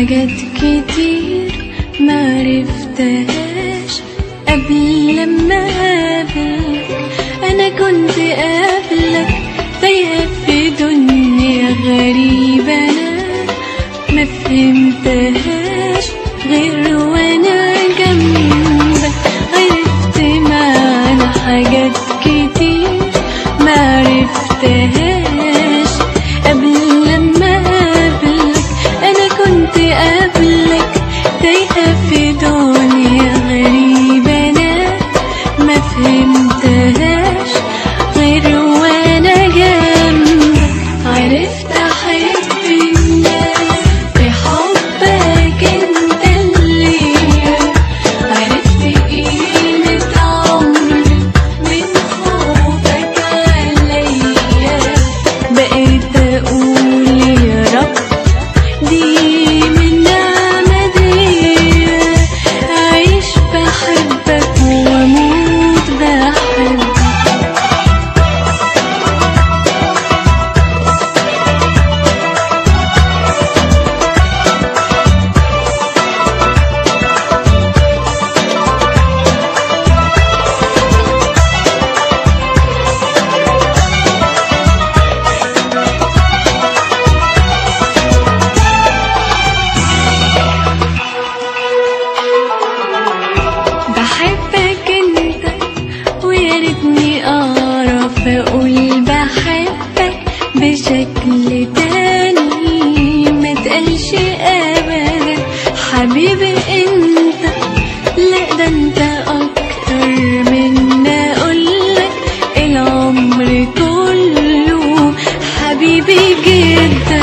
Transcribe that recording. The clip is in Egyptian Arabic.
حاجات كتير معرفتهاش قبل لما قابلك انا كنت قبلك تايهة في دنيا غريبة انا ما فهمتهاش غير وانا جنبك عرفت معنى حاجات كتير معرفتهاش قبل لما قابلك انا كنت قبلك تايهة في دنيا غريبة انا ما فهمتهاش غير وانا جنبك عرفت احب الناس بحبك انت اللي عرفت قيمة عمري من خوفك عليا بقيت اقول يا رب دي من نعمة دي أعيش بحبك وأموت بحبك بحبك انت ويا ريتني اعرف اقول بحبك بشكل تاني ما تقلش ابدا حبيبي انت لا ده انت اكتر من اقولك العمر كله حبيبي جدا